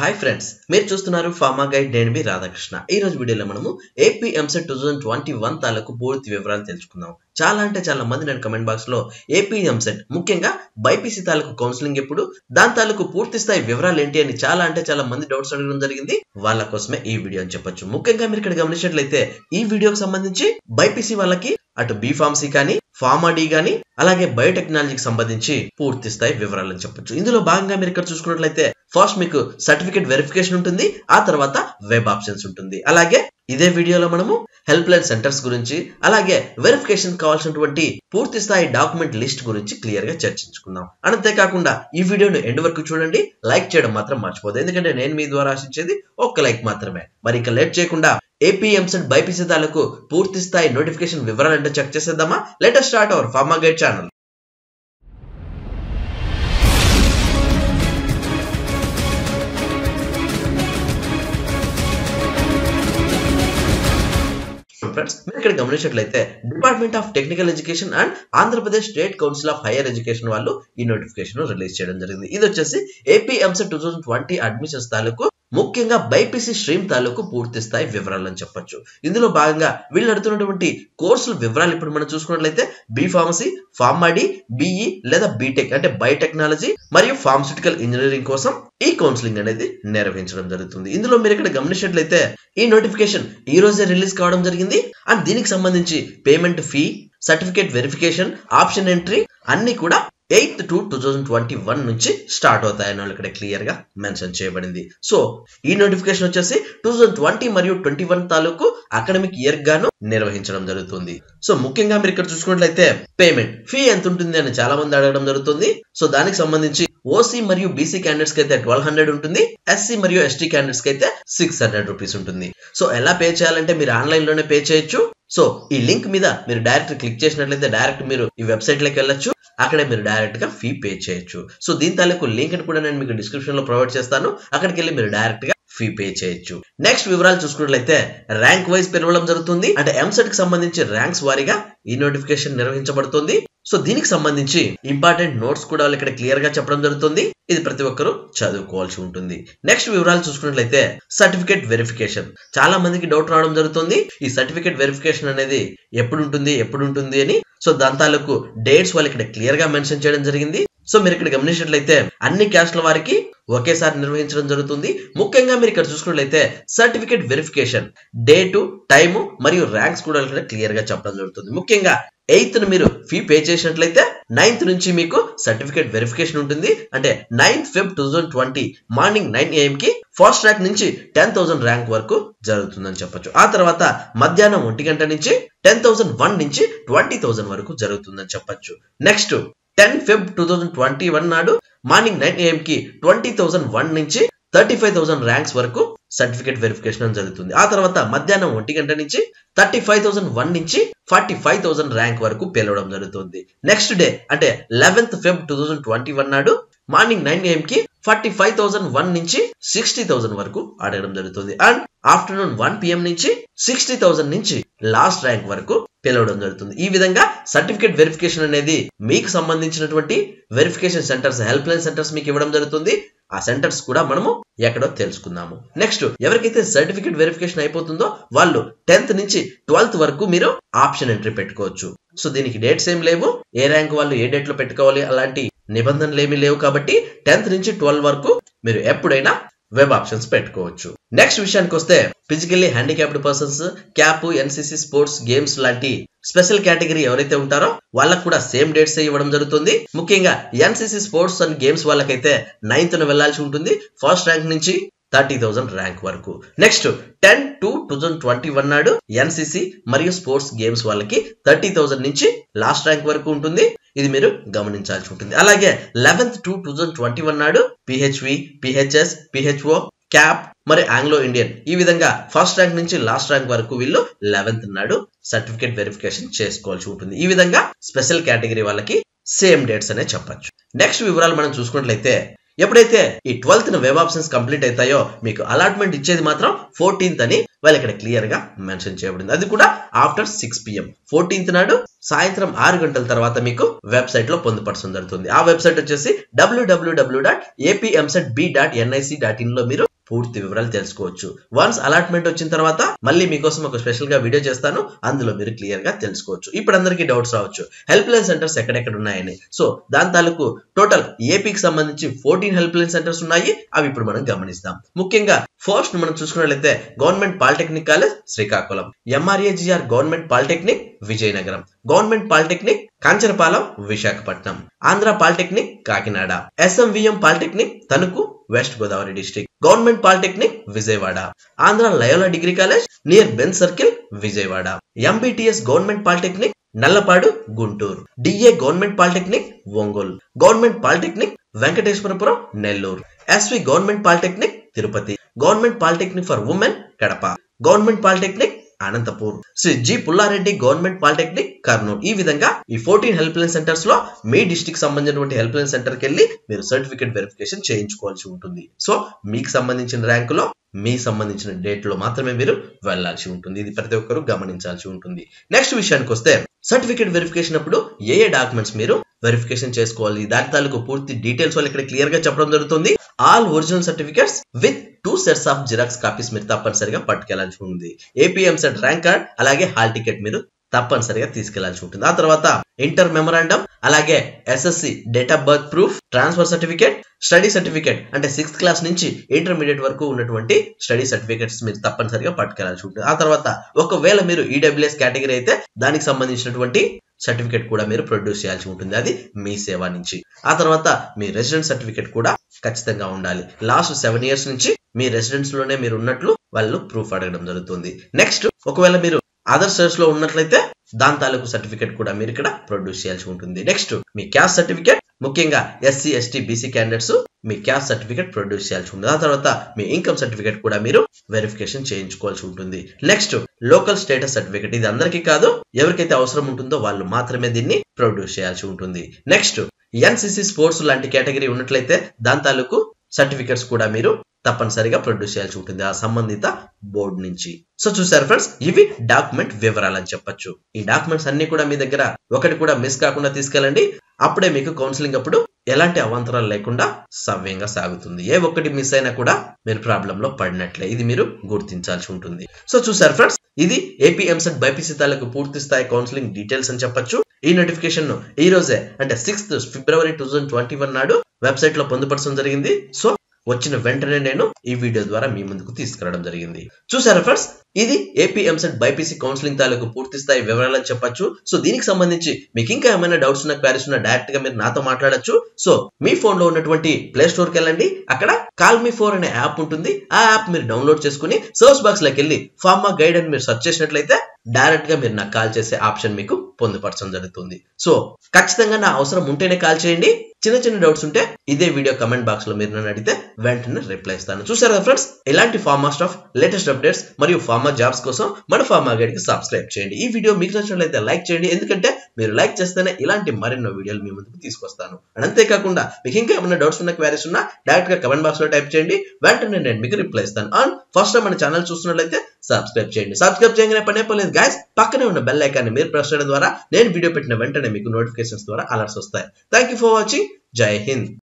hi friends మీరు చూస్తున్నారు pharma guide నేను మీ రాధాకృష్ణ ఈ రోజు వీడియోలో మనము AP EAMCET two thousand twenty one తాలూకు పూర్తి వివరాలు తెలుసుకుందాం చాలా అంటే చాలా మంది నేను కమెంట్ బాక్స్ లో ఏపీ ఎంసెట్ ముఖ్యంగా బైపీసీ తాలూకు కౌన్సిలింగ్ ఎప్పుడు దాని తాలూకు పూర్తి స్థాయి వివరాలు ఏంటి అని చాలా అంటే చాలా మంది డౌట్స్ అడగడం జరిగింది వాళ్ళ కోసమే ఈ వీడియో అని చెప్పొచ్చు ముఖ్యంగా మీరు ఇక్కడ గమనించినట్లయితే ఈ వీడియోకి సంబంధించి బైపీసీ వాళ్ళకి అటు బీ ఫార్మసీ కానీ ఫార్మా డి కానీ అలాగే బయోటెక్నాలజీకి సంబంధించి పూర్తి స్థాయి వివరాలు అని చెప్పొచ్చు ఇందులో భాగంగా మీరు ఇక్కడ చూసుకున్నట్లయితే ఫస్ట్ మీకు సర్టిఫికేట్ వెరిఫికేషన్ ఉంటుంది ఆ తర్వాత వెబ్ ఆప్షన్స్ ఉంటుంది అలాగే ఇదే వీడియోలో మనము హెల్ప్ లైన్ సెంటర్స్ గురించి అలాగే వెరిఫికేషన్ కావాల్సినటువంటి పూర్తి స్థాయి డాక్యుమెంట్ లిస్ట్ గురించి క్లియర్ గా చర్చించుకుందాం అంతేకాకుండా ఈ వీడియోను ఎండ్ వరకు చూడండి లైక్ చేయడం మాత్రం మర్చిపోదు ఎందుకంటే నేను మీ ద్వారా ఆశించేది ఒక్క లైక్ మాత్రమే మరి ఇక లేట్ చేయకుండా ఏపీ ఎంసెట్ బైపీసీ తాలకు పూర్తి స్థాయి నోటిఫికేషన్ వివరాలు అంటే చెక్ చేసేద్దామా let's start our pharma guide channel friends మీరు ఇక్కడ గమనించినట్లయితే department of technical education and Andhra Pradesh state council of higher education వాళ్ళు ఈ నోటిఫికేషన్ రిలీజ్ చేయడం జరిగింది ఇది వచ్చేసి AP EAMCET two thousand twenty admissions తాలూకు ముఖ్యంగా బైపీసీ స్ట్రీమ్ తాలూకు పూర్తి స్థాయి వివరాలు అని చెప్పొచ్చు ఇందులో భాగంగా వీళ్ళు నడుతున్నటువంటి కోర్సుల వివరాలు ఇప్పుడు మనం చూసుకున్నట్లయితే బీ ఫార్మసీ ఫార్మాడి బిఈ లేదా బీటెక్ అంటే బయోటెక్నాలజీ మరియు ఫార్మస్యూటికల్ ఇంజనీరింగ్ కోసం ఈ కౌన్సిలింగ్ అనేది నిర్వహించడం జరుగుతుంది ఇందులో మీరు ఇక్కడ గమనించినట్లయితే ఈ నోటిఫికేషన్ ఈ రోజే రిలీజ్ కావడం జరిగింది అండ్ దీనికి సంబంధించి payment fee certificate verification option entry అన్ని కూడా eighth to two thousand twenty one నుంచి స్టార్ట్ అవుతాయని వాళ్ళు ఇక్కడ క్లియర్ గా మెన్షన్ చేయబడింది సో ఈ నోటిఫికేషన్ వచ్చేసి టూ థౌజండ్ ట్వంటీ మరియు ట్వంటీ వన్ తాలూకు అకాడమిక్ ఇయర్ గాను నిర్వహించడం జరుగుతుంది సో ముఖ్యంగా మీరు ఇక్కడ చూసుకున్నట్లయితే పేమెంట్ ఫీ ఎంత ఉంటుంది అని చాలా మంది అడగడం జరుగుతుంది సో దానికి సంబంధించి ఓసీ మరియు బీసీ క్యాండిడేట్స్ కి అయితే ట్వెల్వ్ హండ్రెడ్ ఉంటుంది ఎస్సీ మరియు ఎస్టీ క్యాండిడేట్స్ కి అయితే సిక్స్ హండ్రెడ్ రూపీస్ ఉంటుంది సో ఎలా పే చేయాలంటే మీరు ఆన్లైన్ లోనే పే చేయొచ్చు సో ఈ లింక్ మీద మీరు డైరెక్ట్ క్లిక్ చేసినట్లయితే డైరెక్ట్ మీరు ఈ వెబ్సైట్ లోకి వెళ్ళొచ్చు అక్కడే మీరు డైరెక్ట్ గా ఫీ పే చేయొచ్చు సో దీని తాలూకు లింక్ కూడా నేను మీకు డిస్క్రిప్షన్ లో ప్రొవైడ్ చేస్తాను అక్కడికి వెళ్ళి మీరు డైరెక్ట్ గా ఫీ పే చేయొచ్చు నెక్స్ట్ వివరాలు చూసుకున్నట్లయితే ర్యాంక్ వైజ్ పెరగడం జరుగుతుంది అంటే ఎంసెట్ కి సంబంధించి ర్యాంక్స్ వారీగా ఈ నోటిఫికేషన్ నిర్వహించబడుతుంది సో దీనికి సంబంధించి ఇంపార్టెంట్ నోట్స్ కూడా వాళ్ళు ఇక్కడ క్లియర్ గా చెప్పడం జరుగుతుంది ఇది ప్రతి ఒక్కరూ చదువుకోవాల్సి ఉంటుంది నెక్స్ట్ వివరాలు చూసుకున్నట్లయితే సర్టిఫికేట్ వెరిఫికేషన్ చాలా మందికి డౌట్ రావడం జరుగుతుంది ఈ సర్టిఫికేట్ వెరిఫికేషన్ అనేది ఎప్పుడు ఉంటుంది ఎప్పుడు ఉంటుంది అని సో దాని తాలూకు డేట్స్ వాళ్ళు ఇక్కడ క్లియర్ గా మెన్షన్ చేయడం జరిగింది సో మీరు ఇక్కడ గమనించినట్లయితే అన్ని క్యాస్ట్ల వారికి ఒకేసారి నిర్వహించడం జరుగుతుంది ముఖ్యంగా మీరు ఇక్కడ చూసుకున్నట్లయితే సర్టిఫికేట్ వెరిఫికేషన్ డేటు టైము మరియు ర్యాంక్స్ కూడా ఇక్కడ క్లియర్ గా చెప్పడం జరుగుతుంది ముఖ్యంగా ఎయిత్ ను మీరు ఫీ పే చేసినట్లయితే నైన్త్ నుంచి మీకు సర్టిఫికేట్ వెరిఫికేషన్ ఉంటుంది అంటే ninth Feb two thousand twenty morning nine AM కి ఫస్ట్ ర్యాంక్ నుంచి టెన్ థౌసండ్ ర్యాంక్ వరకు జరుగుతుందని చెప్పొచ్చు ఆ తర్వాత మధ్యాహ్నం ఒంటి గంట నుంచి టెన్ థౌసండ్ వన్ నుంచి ట్వంటీ థౌసండ్ వరకు జరుగుతుందని చెప్పొచ్చు next ten Feb two thousand twenty one నాడు మార్నింగ్ నైన్ ఏఎం కి ట్వంటీ థౌసండ్ వన్ నుంచి థర్టీ ఫైవ్ థౌసండ్ ర్యాంక్స్ వరకు సర్టిఫికేట్ వెరిఫికేషన్ జరుగుతుంది ఆ తర్వాత మధ్యాహ్నం ఒంటి గంట నుంచి థర్టీ ఫైవ్ థౌసండ్ వన్ నుంచి ఫార్టీ ఫైవ్ థౌసండ్ ర్యాంక్ వరకు పిలవడం జరుగుతుంది నెక్స్ట్ డే అంటే eleventh Feb two thousand twenty one నాడు మార్నింగ్ నైన్ ఏఎం కి ఫార్టీ ఫైవ్ థౌసండ్ వన్ నుంచి సిక్స్టీ థౌసండ్ వరకు అడగడం జరుగుతుంది అండ్ ఆఫ్టర్నూన్ వన్ పిఎం నుంచి సిక్స్టీ థౌసండ్ నుంచి లాస్ట్ ర్యాంక్ వరకు పిలవడం జరుగుతుంది ఈ విధంగా సర్టిఫికేట్ వెరిఫికేషన్ అనేది మీకు సంబంధించినటువంటి verification centres help line centres మీకు ఇవ్వడం జరుగుతుంది ఆ సెంటర్స్ కూడా మనము ఎక్కడో తెలుసుకుందాము నెక్స్ట్ ఎవరికైతే సర్టిఫికేట్ వెరిఫికేషన్ అయిపోతుందో వాళ్ళు టెన్త్ నుంచి ట్వెల్త్ వరకు మీరు ఆప్షన్ ఎంట్రీ పెట్టుకోవచ్చు సో దీనికి డేట్స్ ఏం లేవు ఏ ర్యాంక్ వాళ్ళు ఏ డేట్ లో పెట్టుకోవాలి అలాంటి నిబంధనలు ఏమీ లేవు కాబట్టి టెన్త్ నుంచి ట్వెల్వ్ వరకు మీరు ఎప్పుడైనా వెబ్ ఆప్షన్స్ పెట్టుకోవచ్చు నెక్స్ట్ విషయానికి వస్తే physically handicapped persons cap NCC sports games లాంటి స్పెషల్ కేటగిరీ ఎవరైతే ఉంటారో వాళ్ళకు కూడా సేమ్ డేట్స్ ఇవ్వడం జరుగుతుంది ముఖ్యంగా ఎన్సీసీ స్పోర్ట్స్ అండ్ గేమ్స్ వాళ్ళకైతే నైన్త్ వెళ్లాల్సి ఉంటుంది ఫస్ట్ ర్యాంక్ నుంచి థర్టీ థౌసండ్ ర్యాంక్ వరకు next ten to two thousand twenty one నాడు ఎన్సీసీ మరియు స్పోర్ట్స్ గేమ్స్ వాళ్ళకి థర్టీ థౌసండ్ నుంచి లాస్ట్ ర్యాంక్ వరకు ఉంటుంది ఇది మీరు గమనించాల్సి ఉంటుంది అలాగే eleventh to two thousand twenty one నాడు పిహెచ్వి పిహెచ్ఎస్ పిహెచ్ఓ క్యాప్ మరి ఆంగ్లో ఇండియన్ ఈ విధంగా ఫస్ట్ ర్యాంక్ నుంచి లాస్ట్ ర్యాంక్ వరకు వీళ్ళు లెవెన్త్ నాడు సర్టిఫికేట్ వెరిఫికేషన్ చేసుకోవాల్సి ఉంటుంది ఈ విధంగా స్పెషల్ కేటగిరీ వాళ్ళకి సేమ్ డేట్స్ అనే చెప్పొచ్చు నెక్స్ట్ వివరాలు మనం చూసుకున్నట్లయితే ఎప్పుడైతే ఈ ట్వెల్త్ వెబ్ ఆప్షన్స్ కంప్లీట్ అవుతాయో మీకు అలాట్మెంట్ ఇచ్చేది మాత్రం ఫోర్టీన్త్ అని వాళ్ళు ఇక్కడ క్లియర్ గా మెన్షన్ చేయబడింది అది కూడా ఆఫ్టర్ సిక్స్ పిఎం ఫోర్టీన్త్ నాడు సాయంత్రం ఆరు గంటల తర్వాత మీకు వెబ్సైట్ లో పొందుపరచడం జరుగుతుంది ఆ వెబ్సైట్ వచ్చేసి WWW dot APEAMCET B dot NIC dot in లో మీరు పూర్తి వివరాలు తెలుసుకోవచ్చు వన్స్ అలాట్మెంట్ వచ్చిన తర్వాత మళ్ళీ మీకోసం ఒక స్పెషల్ గా వీడియో చేస్తాను అందులో మీరు క్లియర్ గా తెలుసుకోవచ్చు ఇప్పుడు అందరికీ డౌట్స్ రావచ్చు హెల్ప్ లైన్ సెంటర్స్ ఎక్కడెక్కడ ఉన్నాయని సో దాని తాలూకు టోటల్ ఏపీకి సంబంధించి ఫోర్టీన్ హెల్ప్ లైన్ సెంటర్స్ ఉన్నాయి అవి ఇప్పుడు మనం గమనిస్తాం ముఖ్యంగా ఫస్ట్ మనం చూసుకున్నట్లయితే government polytechnic college Srikakulam MRAGR government polytechnic Vizianagaram government polytechnic Kanchanapalem Visakhapatnam Andhra polytechnic Kakinada SMVM polytechnic Tanuku West Godavari district government polytechnic Vijayawada Andhra Loyola degree college near Benz circle Vijayawada MBTS government polytechnic Nallapadu Guntur DA government polytechnic Ongole government polytechnic Venkateswarapuram Nellore SV government polytechnic Tirupati government polytechnic for women Kadapa government polytechnic Anantapur Sri G Pulla Reddy government polytechnic Kurnool ఈ విధంగా ఈ fourteen help line centres లో మీ district సంబంధించినటువంటి help line centre కి వెళ్ళి మీరు certificate verification చేయించుకోవాల్సి ఉంటుంది సో మీకు సంబంధించిన ర్యాంకులో మీ సంబంధించిన డేట్ లో మాత్రమే మీరు వెళ్లాల్సి ఉంటుంది ఇది ప్రతి ఒక్కరు గమనించాల్సి ఉంటుంది నెక్స్ట్ విషయానికి వస్తే సర్టిఫికేట్ వెరిఫికేషన్ అప్పుడు ఏ ఏ డాక్యుమెంట్స్ మీరు వెరిఫికేషన్ చేసుకోవాలి దాని తాలూకు పూర్తి డీటెయిల్స్ వాళ్ళు ఇక్కడ క్లియర్ గా చెప్పడం జరుగుతుంది all original certificates with two sets of xerox copies మీరు తప్పనిసరిగా పట్టుకెళ్లాల్సి ఉంది ఏపీఎం సెట్ ర్యాంక్ కార్డ్ అలాగే హాల్ టికెట్ మీరు తప్పనిసరిగా తీసుకెళ్లాల్సి ఉంటుంది ఆ తర్వాత ఇంటర్ మెమరాండం అలాగే SSC date of birth proof transfer certificate study certificate అంటే సిక్స్త్ క్లాస్ నుంచి ఇంటర్మీడియట్ వరకు ఉన్నటువంటి స్టడీ సర్టిఫికేట్స్ మీరు తప్పనిసరిగా పట్టుకెళ్లాల్సి ఉంటుంది ఆ తర్వాత ఒకవేళ మీరు ఈడబ్ల్యూఎస్ కేటగిరీ అయితే దానికి సంబంధించినటువంటి సర్టిఫికేట్ కూడా మీరు ప్రొడ్యూస్ చేయాల్సి ఉంటుంది అది మీ సేవ నుంచి ఆ తర్వాత మీ రెసిడెంట్ సర్టిఫికేట్ కూడా ఖచ్చితంగా ఉండాలి లాస్ట్ సెవెన్ ఇయర్స్ నుంచి మీ రెసిడెన్స్ లోనే మీరు ఉన్నట్లు వాళ్ళు ప్రూఫ్ అడగడం జరుగుతుంది నెక్స్ట్ ఒకవేళ మీరు అదర్ స్టేట్స్ లో ఉన్నట్లయితే దాని తాలూకు సర్టిఫికేట్ కూడా మీరు ఇక్కడ ప్రొడ్యూస్ చేయాల్సి ఉంటుంది నెక్స్ట్ మీ క్యాస్ట్ సర్టిఫికేట్ ముఖ్యంగా ఎస్సీ ఎస్టీ బీసీ క్యాండిడేట్స్ మీ క్యాస్ట్ సర్టిఫికేట్ ప్రొడ్యూస్ చేయాల్సి ఉంటుంది ఆ తర్వాత మీ ఇన్కమ్ సర్టిఫికేట్ కూడా మీరు వెరిఫికేషన్ చేయించుకోవాల్సి ఉంటుంది నెక్స్ట్ లోకల్ స్టేటస్ సర్టిఫికేట్ ఇది అందరికీ కాదు ఎవరికైతే అవసరం ఉంటుందో వాళ్ళు మాత్రమే దీన్ని ప్రొడ్యూస్ చేయాల్సి ఉంటుంది నెక్స్ట్ ఎన్సిసి స్పోర్ట్స్ లాంటి కేటగిరీ ఉన్నట్లయితే దాని తాలూకు సర్టిఫికేట్స్ కూడా మీరు తప్పనిసరిగా ప్రొడ్యూస్ చేయాల్సి ఉంటుంది ఆ సంబంధిత బోర్డు నుంచి సో చూసారు ఫ్రెండ్స్ ఇవి డాక్యుమెంట్ వివరాలు అని చెప్పొచ్చు ఈ డాక్యుమెంట్స్ అన్ని కూడా మీ దగ్గర ఒకటి కూడా మిస్ కాకుండా తీసుకెళ్ళండి అప్పుడే మీకు కౌన్సిలింగ్ అప్పుడు ఎలాంటి అవాంతరాలు లేకుండా సవ్యంగా సాగుతుంది ఏ ఒక్కటి మిస్ అయినా కూడా మీరు ప్రాబ్లం లో పడినట్లే ఇది మీరు గుర్తించాల్సి ఉంటుంది సో చూసారు ఫ్రెండ్స్ ఇది ఏపీ ఎంసెట్ బైపీసీ తాలూకు పూర్తి స్థాయి కౌన్సిలింగ్ డీటెయిల్స్ అని చెప్పొచ్చు ఈ నోటిఫికేషన్ ను ఈ రోజే అంటే sixth February two twenty one నాడు వెబ్సైట్ లో పొందుపరచడం జరిగింది సో వచ్చిన వెంటనే నేను ఈ వీడియో ద్వారా మీ ముందుకు తీసుకురావడం జరిగింది చూసారా ఫ్రెండ్స్ ఇది ఏపీ ఎంసెట్ బైపీసీ కౌన్సిలింగ్ తాలూకు పూర్తి స్థాయి వివరాలని చెప్పొచ్చు సో దీనికి సంబంధించి మీకు ఇంకా ఏమైనా డౌట్స్ ఉన్న క్వారీస్ ఉన్న డైరెక్ట్ గా మీరు నాతో మాట్లాడొచ్చు సో మీ ఫోన్ లో ఉన్నటువంటి ప్లే స్టోర్ కి వెళ్ళండి అక్కడ కాల్ మీ ఫోర్ అనే యాప్ ఉంటుంది ఆ యాప్ మీరు డౌన్లోడ్ చేసుకుని సర్చ్ బాక్స్ లోకి వెళ్ళి ఫార్మా గైడ్ అని మీరు సెర్చ్ చేసినట్లయితే డైరెక్ట్ గా మీరు నాకు కాల్ చేసే ఆప్షన్ మీకు పొందుపరచడం జరుగుతుంది సో ఖచ్చితంగా నా అవసరం ఉంటేనే కాల్ చేయండి చిన్న చిన్న డౌట్స్ ఉంటే ఇదే వీడియో కమెంట్ బాక్స్ లో మీరు నన్ను అడిగితే వెంటనే రిప్లై ఇస్తాను చూసారు కదా ఫ్రెండ్స్ ఇలాంటి ఫార్మా స్టాఫ్ లేటెస్ట్ అప్డేట్స్ మరియు ఫార్మా జాబ్స్ కోసం మన ఫార్మా గైడ్ కి సబ్స్క్రైబ్ చేయండి ఈ వీడియో మీకు నచ్చినట్లయితే లైక్ చేయండి ఎందుకంటే మీరు లైక్ చేస్తేనే ఇలాంటి మరెన్నో వీడియోలు మీ ముందుకు తీసుకొస్తాను అండ్ అంతేకాకుండా మీకు ఇంకా ఏమైనా డౌట్స్ ఉన్న క్వారీస్ ఉన్నా డైరెక్ట్ గా కమెంట్ బాక్స్ లో టైప్ చేయండి వెంటనే నేను మీకు రిప్లై ఇస్తాను అండ్ ఫస్ట్ టైం మన ఛానల్ చూస్తున్నట్లయితే సబ్స్క్రైబ్ చేయండి సబ్స్క్రైబ్ చేయగానే పనే పర్లేదు గాయస్ పక్కనే ఉన్న బెల్ ఐకాన్ని మీరు ప్రెస్ చేయడం ద్వారా నేను వీడియో పెట్టిన వెంటనే మీకు నోటిఫికేషన్స్ ద్వారా అలర్ట్స్ వస్తాయి థ్యాంక్ యూ ఫర్ వాచింగ్ జై హింద్